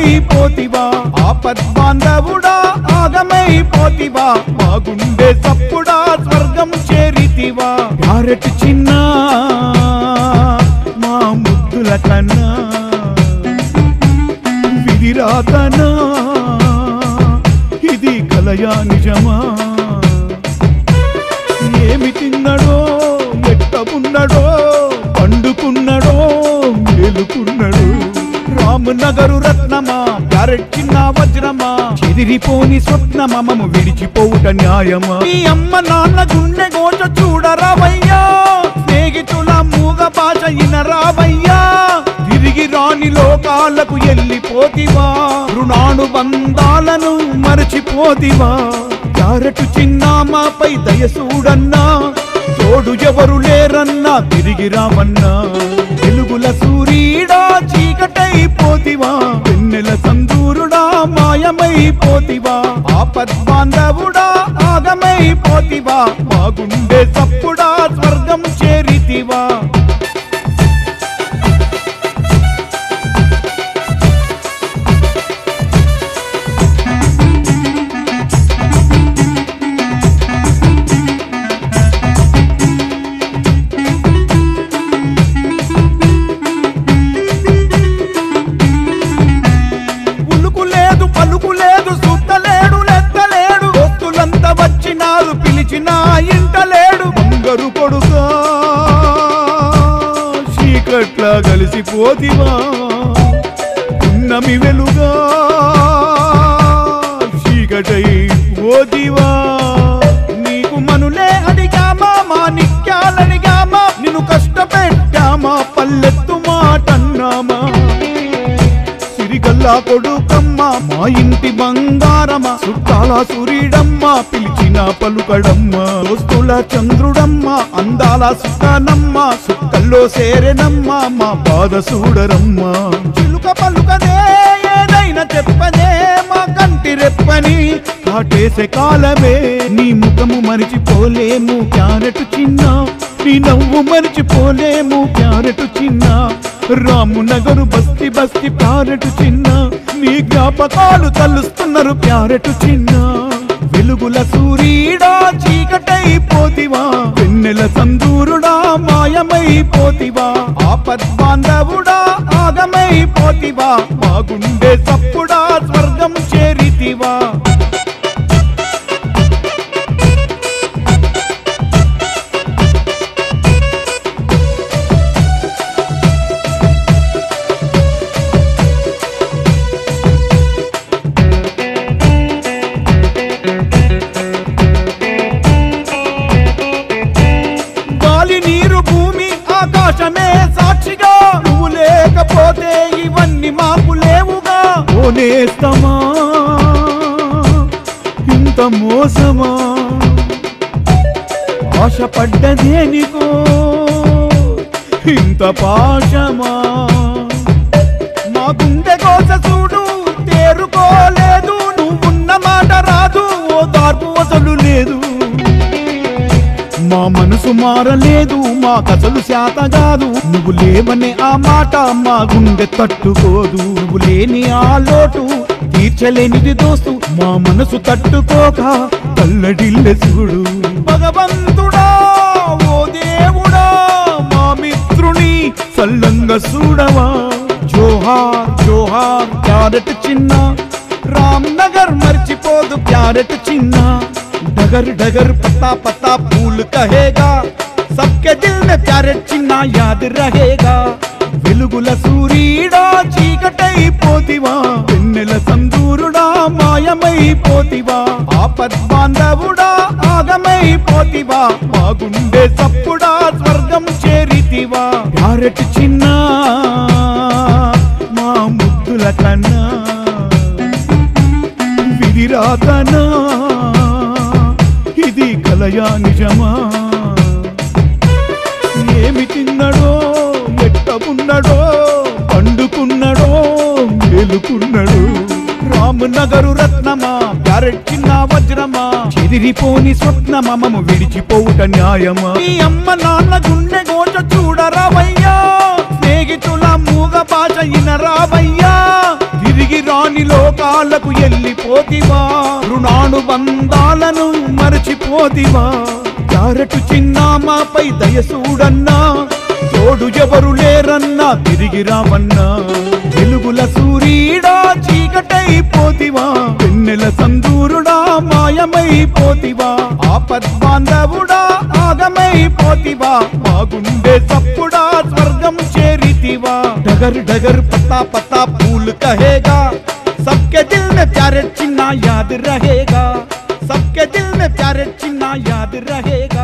మాయమైపోతివా ఆపద్బాంధవుడా ఆగమైపోతివా మా గుండె సప్పుడా స్వర్గం చేరితివా క్యారెట్ చిన్న మా ముద్దుల కన్నా విధిరాతనా ఇది కలయా నిజమా ఏమి తిన్నడో ఎట్ట ఉన్నడో పండుకున్నడో మేలుకున్నడు రామనగరు రత్నమా క్యారెట్ చిన్న వజ్రమా చెదిరిపోని స్వప్నమము విడిచిపోవుట న్యాయమా ఈ అమ్మ నాన్న గుండె గోచ చూడరావయ్యా స్నేహితుల మూగ భాష ఇనరావయ్యా తిరిగి రాని లోకాలకు ఎల్లిపోతివా రుణాను బంధాలను మరచిపోతివా క్యారెట్ చిన్నామాపై దయసూడన్నా తోడు ఎవరు లేరన్నా తిరిగి రామన్నా వెలుగుల సూరీడా చీకటైపోతివా వెన్నెల సందూరుడా మాయమైపోతివా ఆపద్బాంధవుడా ఆగమైపోతివా మా గుండె సప్పుడా స్వర్గం చేరితివా ఉలుకు లేదు పలుకు లేదు సుత్తలేడు లెత్తలేడు భక్తులంతా వచ్చినారు పిలిచినా ఇంటలేడు ముంగరు కొడుకా చీకట్లా కలిసిపోతివా ఉన్నమి వెలుగా చీకటై పోతివా నీకు మనులే అడిగామా మా నిత్యాలడిగామా నిన్ను కష్టపెట్టామా పల్లెత్తు మాటన్నామా సిరిగల్లా కొడుకమ్మ మా ఇంటి బంగారమ్మ చుట్టాల సూర్యుడమ్మ పిలిచిన పలుకడమ్మ దోస్తుల చంద్రుడమ్మ అందాల సుఖనమ్మ సుక్కల్లో సేరెనమ్మ మా బాధ చూడరమ్మ చిలుక పలుకదే ఏదైనా చెప్పదే మా కంటి రెప్పని కాటేసే కాలమే నీ ముఖము మరిచిపోలేము క్యారెట్ చిన్న నీ నవ్వు మరిచిపోలేము క్యారెట్ చిన్న రాము నగరు బస్తి బస్తి ప్యారెట్ చిన్న నీ జ్ఞాపకాలు తలుస్తున్నారు ప్యారెట్ చిన్న వెలుగుల సూరీడా చీకటైపోతివా వెన్నెల సందూరుడా మాయమైపోతివా ఆపద్బాంధవుడా ఆగమైపోతివా మా గుండె సప్పుడా స్వర్గం చేరితివా గాలి నీరు భూమి ఆకాశమే సాక్షిగా నువ్వు లేకపోతే ఇవన్నీ మాకు లేవుగా ఓనేస్తమా ఇంత మోసమా ఆశపడ్డదేనికో ఇంత పాశమా మా గుండె కోస చూడు తేరుకోలేదు నువ్వున్న మాట రాదు ఓ దార్పు అసలు లేదు మా మనసు మారలేదు మా కసలు శాత కాదు నువ్వు లేవనే ఆ మాట మా గుండె తట్టుకోదు నువ్వు లేని ఆ లోటు తీర్చలేనిది దోస్తు మా మనసు తట్టుకోక కల్లడిల్లె చూడు భగవంతుడా ఓ దేవుడా మా మిత్రుని సల్లంగా చూడవా జోహార్ జోహార్ క్యారెట్ చిన్న రామ్ నగర్ మర్చిపోదు క్యారెట్ చిన్న डगर डगर पत्ता पत्ता फूल कहेगा सबके दिल में प्यारे चिन्ना याद रहेगा వెలుగుల సూరీడా చీకటైపోతివా వెన్నెల సందూరుడా మాయమైపోతివా ఆపద్బాంధవుడా ఆగమైపోతివా మా గుండె సప్పుడా స్వర్గం చేరితివా క్యారెట్ చిన్న మా ముద్దుల కన్నా విధిరాతనా ఇది కలయా నిజమా ఏమి తిన్నడో ఎట్ట ఉన్నడో పండుకున్నడో మేలుకున్నడు రామనగరు రత్నమా క్యారెట్ చిన్న వజ్రమా చెదిరిపోని స్వప్నమము విడిచిపోవుట న్యాయమా ఈ అమ్మ నాన్న గుండె గోచ చూడరావయ్యా స్నేహితుల మూగ భాష ఇనరావయ్యా తిరిగి రా లోకాలకు ఎల్లిపోతివా రుణాను బంధాలను మరచిపోతివా క్యారెట్ చిన్నామాపై దయసూడన్నా తోడు ఎవరు లేరన్నా తిరిగి రామన్నా వెలుగుల సూరీడా చీకటైపోతివా వెన్నెల సందూరుడా మాయమైపోతివా ఆపద్బాంధవుడా ఆగమైపోతివా బాగుండే సప్పుడా స్వర్గం చేరితివా డగర్ డగర్ పత్తా పత్తా फूल कहेगा सबके दिल में प्यारे चिन्ना याद रहेगा सबके दिल में प्यारे चिन्ना याद रहेगा